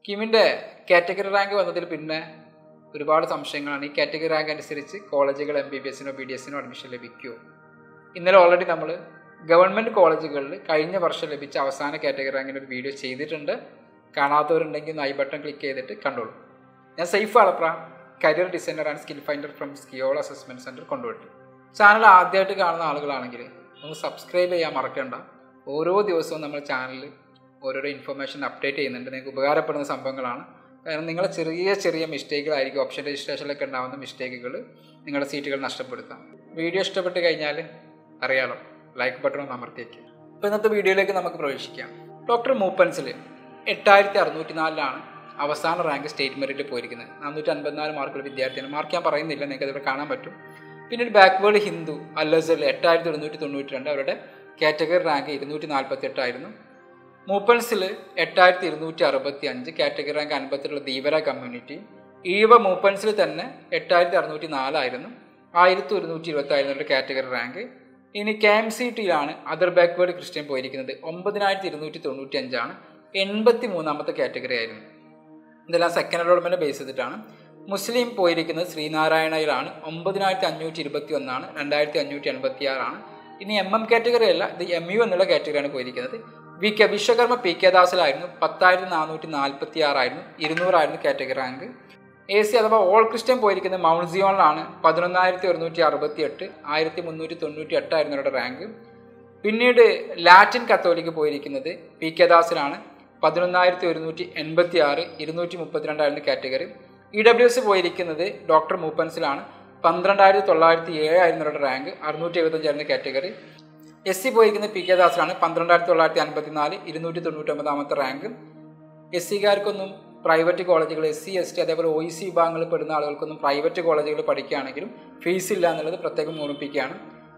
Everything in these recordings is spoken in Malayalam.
കിമിൻ്റെ കാറ്റഗറി റാങ്ക് വന്നതിൽ പിന്നെ ഒരുപാട് സംശയങ്ങളാണ് ഈ കാറ്റഗറി റാങ്ക് അനുസരിച്ച് കോളേജുകൾ എം ബി ബി എസിനോ ബി ഡി എസിനോ അഡ്മിഷൻ ലഭിക്കുമോ ഇന്നലെ ഓൾറെഡി നമ്മൾ ഗവൺമെൻറ് കോളേജുകളിൽ കഴിഞ്ഞ വർഷം ലഭിച്ച അവസാന കാറ്റഗറി റാങ്കിൻ്റെ ഒരു വീഡിയോ ചെയ്തിട്ടുണ്ട് കാണാത്തവരുണ്ടെങ്കിൽ ഒന്ന് ഐ ബട്ടൺ ക്ലിക്ക് ചെയ്തിട്ട് കണ്ടോളൂ ഞാൻ സേഫ് അളപ്ര career designer and skill finder from സ്കിയോൾ അസസ്മെൻറ്റ് സെൻറ്റർ കൊണ്ടുപോയിട്ട് ചാനൽ ആദ്യമായിട്ട് കാണുന്ന ആളുകളാണെങ്കിൽ ഒന്ന് സബ്സ്ക്രൈബ് ചെയ്യാൻ മറക്കണ്ട ഓരോ ദിവസവും നമ്മൾ ചാനലിൽ ഓരോരോ ഇൻഫർമേഷൻ അപ്ഡേറ്റ് ചെയ്യുന്നുണ്ട് നിങ്ങൾക്ക് ഉപകാരപ്പെടുന്ന സംഭവങ്ങളാണ് കാരണം നിങ്ങളെ ചെറിയ ചെറിയ മിസ്റ്റേക്കുകളായിരിക്കും ഓപ്ഷൻ രജിസ്ട്രേഷനിലൊക്കെ ഉണ്ടാകുന്ന മിസ്റ്റേക്കുകൾ നിങ്ങളുടെ സീറ്റുകൾ നഷ്ടപ്പെടുത്താം വീഡിയോ ഇഷ്ടപ്പെട്ട് കഴിഞ്ഞാൽ അറിയാലോ ലൈക്ക് ബട്ടൺ ഒന്ന് അമർത്തിയേക്ക് അപ്പോൾ ഇന്നത്തെ വീഡിയോയിലേക്ക് നമുക്ക് പ്രവേശിക്കാം ഡോക്ടർ മൂപ്പൻസിൽ എട്ടായിരത്തി അറുന്നൂറ്റി നാലിലാണ് അവസാന റാങ്ക് സ്റ്റേറ്റ് മെറിറ്റിൽ പോയിരിക്കുന്നത് നാനൂറ്റി അൻപത്തിനാല് മാർക്കുള്ള വിദ്യാർത്ഥിയാണ് മാർക്ക് ഞാൻ പറയുന്നില്ല നിങ്ങൾക്ക് അതിവിടെ കാണാൻ പറ്റും പിന്നീട് ബാക്ക്വേർഡ് ഹിന്ദു അല്ലസറിൽ എട്ടായിരത്തി ഒരുന്നൂറ്റി തൊണ്ണൂറ്റി രണ്ട് അവരുടെ കാറ്റഗറി റാങ്ക് ഇരുന്നൂറ്റി നാൽപ്പത്തി എട്ടായിരുന്നു മൂപ്പൻസിൽ എട്ടായിരത്തി ഇരുന്നൂറ്റി അറുപത്തി അഞ്ച് കാറ്റഗറി റാങ്ക് അൻപത്തിലുള്ള ധീവര കമ്മ്യൂണിറ്റി ഈവ മൂപ്പൻസിൽ തന്നെ എട്ടായിരത്തി അറുന്നൂറ്റി നാലായിരുന്നു ആയിരത്തി ഒരുന്നൂറ്റി ഇരുപത്തി ആയിരുന്നു കാറ്റഗറി റാങ്ക് ഇനി കെ എം സി ടിയിലാണ് അതർ ബാക്ക്വേർഡ് ക്രിസ്ത്യൻ പോയിരിക്കുന്നത് ഒമ്പതിനായിരത്തി ഇരുന്നൂറ്റി തൊണ്ണൂറ്റി അഞ്ചാണ് എൺപത്തി മൂന്നാമത്തെ കാറ്റഗറി ആയിരുന്നു ഇതെല്ലാം സെക്കൻഡ് അലോട്ട്മെൻറ്റ് ബേസ് ചെയ്തിട്ടാണ് മുസ്ലിം പോയിരിക്കുന്നത് ശ്രീനാരായണയിലാണ് ഒമ്പതിനായിരത്തി അഞ്ഞൂറ്റി ഇരുപത്തി ഒന്നാണ് രണ്ടായിരത്തി അഞ്ഞൂറ്റി എൺപത്തി ആറാണ് ഇനി എം എം കാറ്റഗറി അല്ല ഇത് എം യു എന്നുള്ള കാറ്റഗറിയാണ് പോയിരിക്കുന്നത് V K Vishwakarma P K ദാസിലായിരുന്നു പത്തായിരത്തി നാനൂറ്റി നാൽപ്പത്തി ആറായിരുന്നു ഇരുന്നൂറായിരുന്നു കാറ്റഗറി റാങ്ക് എ സി അഥവാ ഓൾ ക്രിസ്ത്യൻ പോയിരിക്കുന്നത് മൗണ്ട് സിയോണിലാണ് പതിനൊന്നായിരത്തി ഒരുന്നൂറ്റി അറുപത്തി എട്ട് ആയിരത്തി മുന്നൂറ്റി തൊണ്ണൂറ്റി എട്ടായിരുന്നു അവരുടെ റാങ്ക് പിന്നീട് ലാറ്റിൻ കത്തോലിക്ക് പോയിരിക്കുന്നത് പി കെ ദാസിലാണ് പതിനൊന്നായിരത്തി ഒരുന്നൂറ്റി എൺപത്തി ആറ് ഇരുന്നൂറ്റി മുപ്പത്തിരണ്ടായിരുന്നു കാറ്റഗറി ഇ ഡബ്ല്യു എസ് പോയിരിക്കുന്നത് ഡോക്ടർ മൂപ്പൻസിലാണ് പന്ത്രണ്ടായിരത്തി തൊള്ളായിരത്തി ഏഴായിരുന്നു അവരുടെ റാങ്ക് അറുന്നൂറ്റി എഴുപത്തഞ്ചായിരുന്നു കാറ്റഗറി എസ് സി പോയിരിക്കുന്നത് പി കെ ദാസിലാണ് പന്ത്രണ്ടായിരത്തി തൊള്ളായിരത്തി അൻപത്തി നാല് ഇരുന്നൂറ്റി തൊണ്ണൂറ്റൊമ്പതാമത്തെ റാങ്ക് എസ് സിക്കാർക്കൊന്നും പ്രൈവറ്റ് കോളേജുകൾ എസ് സി എസ് ടി അതേപോലെ ഒ ഇ സി വിഭാഗങ്ങളിൽ പെടുന്ന ആളുകൾക്കൊന്നും പ്രൈവറ്റ് കോളേജുകൾ പഠിക്കുകയാണെങ്കിലും ഫീസ് ഇല്ല എന്നുള്ളത് പ്രത്യേകം ഓർമ്മിപ്പിക്കുകയാണ്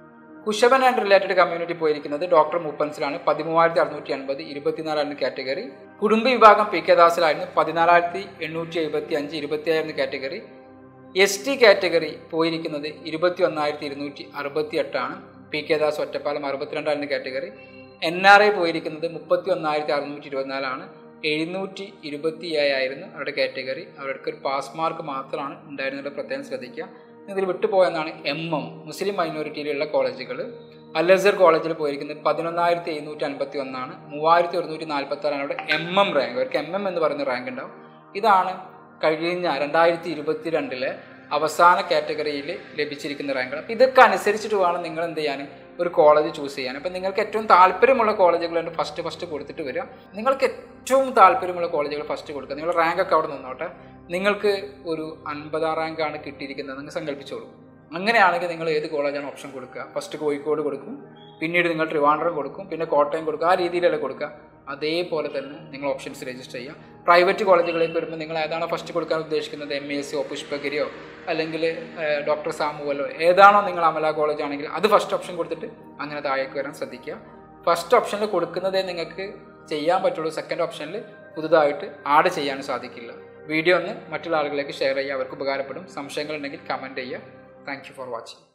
കുശവൻ ആൻഡ് റിലേറ്റഡ് കമ്മ്യൂണിറ്റി പോയിരിക്കുന്നത് ഡോക്ടർ മൂപ്പൻസിലാണ് പതിമൂവായിരത്തി അറുന്നൂറ്റി എൺപത് ഇരുപത്തിനാലായിരുന്നു കാറ്റഗറി കുടുംബ വിഭാഗം പി കെ ദാസിലായിരുന്നു പതിനാലായിരത്തി എണ്ണൂറ്റി എഴുപത്തി അഞ്ച് ഇരുപത്തിയായിരുന്നു കാറ്റഗറി എസ് ടി കാറ്റഗറി പോയിരിക്കുന്നത് ഇരുപത്തി ഒന്നായിരത്തി ഇരുന്നൂറ്റി അറുപത്തി എട്ടാണ് പി കെ ദാസ് ഒറ്റപ്പാലം അറുപത്തിരണ്ടായിരുന്നു കാറ്റഗറി എൻ ആർ ഐ പോയിരിക്കുന്നത് മുപ്പത്തി ഒന്നായിരത്തി അറുന്നൂറ്റി ഇരുപത്തിനാലാണ് എഴുന്നൂറ്റി ഇരുപത്തി ഏഴായിരുന്നു അവരുടെ കാറ്റഗറി അവർക്ക് ഒരു പാസ് മാർക്ക് മാത്രമാണ് ഉണ്ടായിരുന്നത് പ്രത്യേകം ശ്രദ്ധിക്കുക ഇതിൽ വിട്ടുപോയെന്നാണ് എം എം മുസ്ലിം മൈനോറിറ്റിയിലുള്ള കോളേജുകൾ അലസർ കോളേജിൽ പോയിരിക്കുന്നത് പതിനൊന്നായിരത്തി എഴുന്നൂറ്റി അൻപത്തി ഒന്നാണ് മൂവായിരത്തി ഒരുന്നൂറ്റി നാൽപ്പത്തി ആറാണ് അവിടെ എം എം റാങ്ക് അവർക്ക് എം എം എന്ന് പറയുന്ന റാങ്ക് ഉണ്ടാവും ഇതാണ് കഴിഞ്ഞ രണ്ടായിരത്തി ഇരുപത്തി രണ്ടിലെ അവസാന കാറ്റഗറിയിൽ ലഭിച്ചിരിക്കുന്ന റാങ്കുകൾ അപ്പോൾ ഇതൊക്കെ അനുസരിച്ചിട്ട് വേണം നിങ്ങൾ എന്ത് ചെയ്യാൻ ഒരു കോളേജ് ചൂസ് ചെയ്യാൻ അപ്പം നിങ്ങൾക്ക് ഏറ്റവും താല്പര്യമുള്ള കോളേജുകളുണ്ട് ഫസ്റ്റ് ഫസ്റ്റ് കൊടുത്തിട്ട് വരിക നിങ്ങൾക്ക് ഏറ്റവും താല്പര്യമുള്ള കോളേജുകൾ ഫസ്റ്റ് കൊടുക്കുക നിങ്ങളുടെ റാങ്ക് ഒക്കെ അവിടെ നിന്നോട്ടെ നിങ്ങൾക്ക് ഒരു അൻപതാം റാങ്കാണ് കിട്ടിയിരിക്കുന്നത് നിങ്ങൾ സങ്കല്പിച്ചോളൂ അങ്ങനെയാണെങ്കിൽ നിങ്ങൾ ഏത് കോളേജാണ് ഓപ്ഷൻ കൊടുക്കുക ഫസ്റ്റ് കോഴിക്കോട് കൊടുക്കും പിന്നീട് നിങ്ങൾ ട്രിവാൻഡ്രം കൊടുക്കും പിന്നെ കോട്ടയം കൊടുക്കും ആ രീതിയിലല്ല കൊടുക്കുക അതേപോലെ തന്നെ നിങ്ങൾ ഓപ്ഷൻസ് രജിസ്റ്റർ ചെയ്യുക പ്രൈവറ്റ് കോളേജുകളിലേക്ക് വരുമ്പോൾ നിങ്ങൾ ഏതാണോ ഫസ്റ്റ് കൊടുക്കാൻ ഉദ്ദേശിക്കുന്നത് എം എസ് സിയോ പുഷ്പഗിരിയോ അല്ലെങ്കിൽ ഡോക്ടർ സാമുവലോ ഏതാണോ നിങ്ങൾ അമല കോളേജ് ആണെങ്കിൽ അത് ഫസ്റ്റ് ഓപ്ഷൻ കൊടുത്തിട്ട് അങ്ങനെ താഴേക്ക് വരാൻ ശ്രദ്ധിക്കുക ഫസ്റ്റ് ഓപ്ഷനിൽ കൊടുക്കുന്നതേ നിങ്ങൾക്ക് ചെയ്യാൻ പറ്റുള്ളൂ സെക്കൻഡ് ഓപ്ഷനിൽ പുതുതായിട്ട് ആഡ് ചെയ്യാൻ സാധിക്കില്ല വീഡിയോ ഒന്ന് മറ്റുള്ള ആളുകളിലേക്ക് ഷെയർ ചെയ്യുക അവർക്ക് ഉപകാരപ്പെടും സംശയങ്ങളുണ്ടെങ്കിൽ കമൻറ്റ് ചെയ്യുക താങ്ക് യു ഫോർ വാച്ചിങ്